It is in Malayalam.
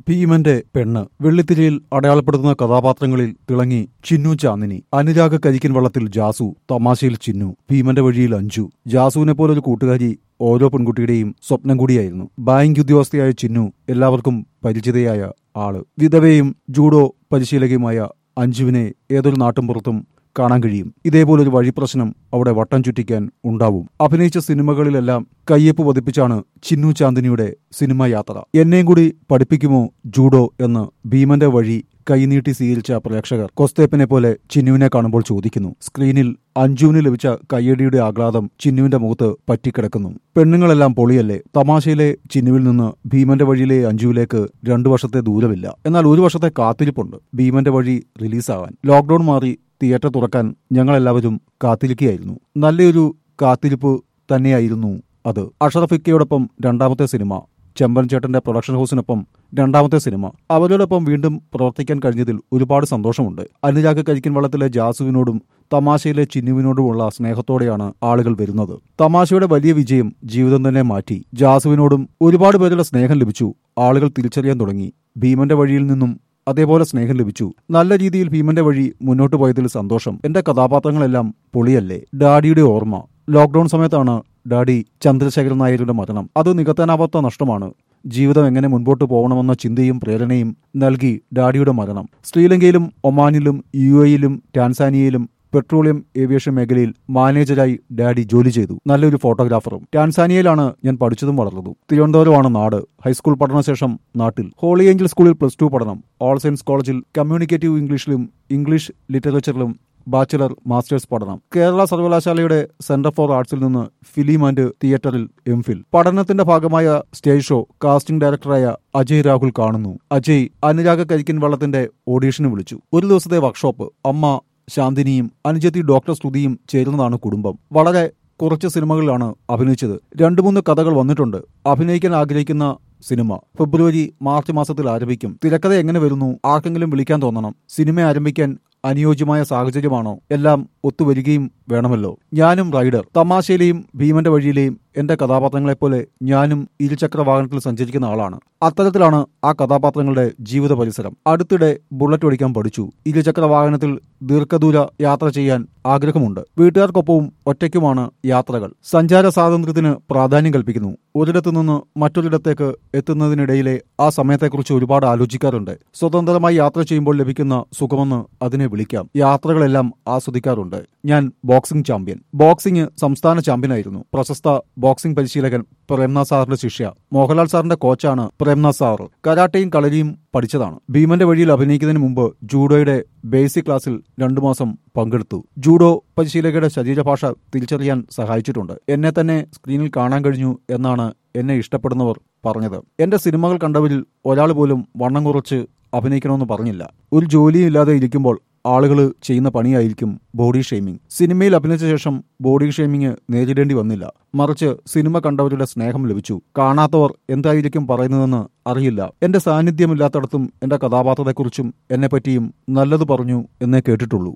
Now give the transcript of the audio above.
ഭീമന്റെ പെണ്ണ് വെള്ളിത്തിരയിൽ അടയാളപ്പെടുത്തുന്ന കഥാപാത്രങ്ങളിൽ തിളങ്ങി ചിന്നു ചാന്ദിനി അനുരാഗ കരിക്കൻ വള്ളത്തിൽ ജാസു തമാശയിൽ ചിന്നു ഭീമന്റെ വഴിയിൽ അഞ്ചു ജാസുവിനെ പോലൊരു കൂട്ടുകാരി ഓരോ പെൺകുട്ടിയുടെയും സ്വപ്നം കൂടിയായിരുന്നു ബാങ്ക് ഉദ്യോഗസ്ഥയായ ചിന്നു എല്ലാവർക്കും പരിചിതയായ ആള് വിധവയും ജൂഡോ പരിശീലകയുമായ അഞ്ജുവിനെ ഏതൊരു നാട്ടുംപുറത്തും കാണാൻ കഴിയും ഇതേപോലൊരു വഴി പ്രശ്നം അവിടെ വട്ടം ചുറ്റിക്കാൻ ഉണ്ടാവും അഭിനയിച്ച സിനിമകളിലെല്ലാം കയ്യൊപ്പ് പതിപ്പിച്ചാണ് ചിന്നു ചാന്ദിനിയുടെ സിനിമാ യാത്ര എന്നെയും കൂടി പഠിപ്പിക്കുമോ ജൂഡോ എന്ന് ഭീമന്റെ വഴി കൈനീട്ടി സ്വീകരിച്ച പ്രേക്ഷകർ കൊസ്തേപ്പിനെ പോലെ ചിന്നുവിനെ കാണുമ്പോൾ ചോദിക്കുന്നു സ്ക്രീനിൽ അഞ്ജുവിന് ലഭിച്ച കയ്യടിയുടെ ആഹ്ലാദം ചിന്നുവിന്റെ മുഖത്ത് പറ്റിക്കിടക്കുന്നു പെണ്ണുങ്ങളെല്ലാം പൊളിയല്ലേ തമാശയിലെ ചിന്നുവിൽ നിന്ന് ഭീമന്റെ വഴിയിലെ അഞ്ജുവിലേക്ക് രണ്ടു വർഷത്തെ ദൂരമില്ല എന്നാൽ ഒരു വർഷത്തെ കാത്തിരിപ്പുണ്ട് ഭീമന്റെ വഴി റിലീസാകാൻ ലോക്ഡൌൺ മാറി തിയേറ്റർ തുറക്കാൻ ഞങ്ങളെല്ലാവരും കാത്തിരിക്കുകയായിരുന്നു നല്ലൊരു കാത്തിരിപ്പ് തന്നെയായിരുന്നു അത് അഷറഫിക്കയോടൊപ്പം രണ്ടാമത്തെ സിനിമ ചെമ്പൻ ചേട്ടന്റെ പ്രൊഡക്ഷൻ ഹൗസിനൊപ്പം രണ്ടാമത്തെ സിനിമ അവരോടൊപ്പം വീണ്ടും പ്രവർത്തിക്കാൻ കഴിഞ്ഞതിൽ ഒരുപാട് സന്തോഷമുണ്ട് അനുരാഗ് കരിക്കൻ വള്ളത്തിലെ ജാസുവിനോടും തമാശയിലെ ചിന്നുവിനോടുമുള്ള സ്നേഹത്തോടെയാണ് ആളുകൾ വരുന്നത് തമാശയുടെ വലിയ വിജയം ജീവിതം തന്നെ മാറ്റി ജാസുവിനോടും ഒരുപാട് പേരുടെ സ്നേഹം ലഭിച്ചു ആളുകൾ തിരിച്ചറിയാൻ തുടങ്ങി ഭീമന്റെ വഴിയിൽ നിന്നും അതേപോലെ സ്നേഹം ലഭിച്ചു നല്ല രീതിയിൽ ഭീമന്റെ വഴി മുന്നോട്ട് പോയതിൽ സന്തോഷം എന്റെ കഥാപാത്രങ്ങളെല്ലാം പൊളിയല്ലേ ഡാഡിയുടെ ഓർമ്മ ലോക്ഡൌൺ സമയത്താണ് ഡാഡി ചന്ദ്രശേഖരൻ നായരുടെ മരണം അത് നികത്താനാവാത്ത നഷ്ടമാണ് ജീവിതം എങ്ങനെ മുൻപോട്ട് പോകണമെന്ന ചിന്തയും പ്രേരണയും നൽകി ഡാഡിയുടെ മരണം ശ്രീലങ്കയിലും ഒമാനിലും യു എയിലും ടാൻസാനിയയിലും പെട്രോളിയം ഏവിയേഷൻ മേഖലയിൽ മാനേജരായി ഡാഡി ജോലി ചെയ്തു നല്ലൊരു ഫോട്ടോഗ്രാഫറും ടാൻസാനിയയിലാണ് ഞാൻ പഠിച്ചതും വളർന്നതും തിരുവനന്തപുരമാണ് നാട് ഹൈസ്കൂൾ പഠനശേഷം നാട്ടിൽ ഹോളി ഏഞ്ചൽ സ്കൂളിൽ പ്ലസ് ടു പഠനം ഓൾ സയൻസ് കോളേജിൽ കമ്മ്യൂണിക്കേറ്റീവ് ഇംഗ്ലീഷിലും ഇംഗ്ലീഷ് ലിറ്ററേച്ചറിലും ബാച്ചിലർ മാസ്റ്റേഴ്സ് പഠനം കേരള സർവകലാശാലയുടെ സെന്റർ ഫോർ ആർട്സിൽ നിന്ന് ഫിലിം ആൻഡ് തിയേറ്ററിൽ എം ഫിൽ പഠനത്തിന്റെ ഭാഗമായ സ്റ്റേജ് ഷോ കാസ്റ്റിംഗ് ഡയറക്ടറായ അജയ് രാഹുൽ കാണുന്നു അജയ് അനുരാഗ കരിക്കൻ വള്ളത്തിന്റെ ഓഡീഷന് വിളിച്ചു ഒരു ദിവസത്തെ വർക്ക്ഷോപ്പ് അമ്മ ശാന്തിനിയും അനുജത്തി ഡോക്ടർ സ്തുതിയും ചേരുന്നതാണ് കുടുംബം വളരെ കുറച്ച് സിനിമകളിലാണ് അഭിനയിച്ചത് രണ്ടു മൂന്ന് കഥകൾ വന്നിട്ടുണ്ട് അഭിനയിക്കാൻ ആഗ്രഹിക്കുന്ന സിനിമ ഫെബ്രുവരി മാർച്ച് മാസത്തിൽ ആരംഭിക്കും തിരക്കഥ എങ്ങനെ വരുന്നു ആർക്കെങ്കിലും വിളിക്കാൻ തോന്നണം സിനിമ ആരംഭിക്കാൻ അനുയോജ്യമായ സാഹചര്യമാണോ എല്ലാം ഒത്തുവരികയും വേണമല്ലോ ഞാനും റൈഡർ തമാശയിലെയും ഭീമന്റെ വഴിയിലെയും എന്റെ കഥാപാത്രങ്ങളെപ്പോലെ ഞാനും ഇരുചക്ര വാഹനത്തിൽ സഞ്ചരിക്കുന്ന ആളാണ് അത്തരത്തിലാണ് ആ കഥാപാത്രങ്ങളുടെ ജീവിത പരിസരം അടുത്തിടെ ബുള്ളറ്റ് ഓടിക്കാൻ പഠിച്ചു ഇരുചക്ര വാഹനത്തിൽ ദീർഘദൂര യാത്ര ചെയ്യാൻ ആഗ്രഹമുണ്ട് വീട്ടുകാർക്കൊപ്പവും ഒറ്റയ്ക്കുമാണ് യാത്രകൾ സഞ്ചാര സ്വാതന്ത്ര്യത്തിന് പ്രാധാന്യം കൽപ്പിക്കുന്നു ഒരിടത്തു നിന്ന് മറ്റൊരിടത്തേക്ക് എത്തുന്നതിനിടയിലെ ആ സമയത്തെക്കുറിച്ച് ഒരുപാട് ആലോചിക്കാറുണ്ട് സ്വതന്ത്രമായി യാത്ര ചെയ്യുമ്പോൾ ലഭിക്കുന്ന സുഖമെന്ന് അതിനെ വിളിക്കാം യാത്രകളെല്ലാം ആസ്വദിക്കാറുണ്ട് ഞാൻ ബോക്സിംഗ് ചാമ്പ്യൻ ബോക്സിംഗ് സംസ്ഥാന ചാമ്പ്യനായിരുന്നു പ്രശസ്ത ബോക്സിംഗ് പരിശീലകൻ പ്രേംനാഥ് സാറിന്റെ ശിഷ്യ മോഹൻലാൽ സാറിന്റെ കോച്ചാണ് പ്രേംനാഥ് സാർ കരാട്ടയും കളരിയും പഠിച്ചതാണ് ഭീമന്റെ വഴിയിൽ അഭിനയിക്കുന്നതിന് മുമ്പ് ജൂഡോയുടെ ബേസിക് ക്ലാസ്സിൽ രണ്ടു മാസം പങ്കെടുത്തു ജൂഡോ പരിശീലകയുടെ ശരീരഭാഷ തിരിച്ചറിയാൻ സഹായിച്ചിട്ടുണ്ട് എന്നെ തന്നെ സ്ക്രീനിൽ കാണാൻ കഴിഞ്ഞു എന്നാണ് എന്നെ ഇഷ്ടപ്പെടുന്നവർ പറഞ്ഞത് എന്റെ സിനിമകൾ കണ്ടവരിൽ ഒരാൾ പോലും വണ്ണം കുറച്ച് അഭിനയിക്കണമെന്ന് പറഞ്ഞില്ല ഒരു ജോലിയും ഇല്ലാതെ ഇരിക്കുമ്പോൾ ആളുകൾ ചെയ്യുന്ന പണിയായിരിക്കും ബോഡി ഷെയ്മിംഗ് സിനിമയിൽ അഭിനയിച്ച ശേഷം ബോഡി ഷെയ്മിംഗ് നേരിടേണ്ടി വന്നില്ല മറിച്ച് സിനിമ കണ്ടവരുടെ സ്നേഹം ലഭിച്ചു കാണാത്തവർ എന്തായിരിക്കും പറയുന്നതെന്ന് അറിയില്ല എന്റെ സാന്നിധ്യമില്ലാത്തടത്തും എന്റെ കഥാപാത്രത്തെക്കുറിച്ചും എന്നെപ്പറ്റിയും നല്ലത് പറഞ്ഞു എന്നേ കേട്ടിട്ടുള്ളൂ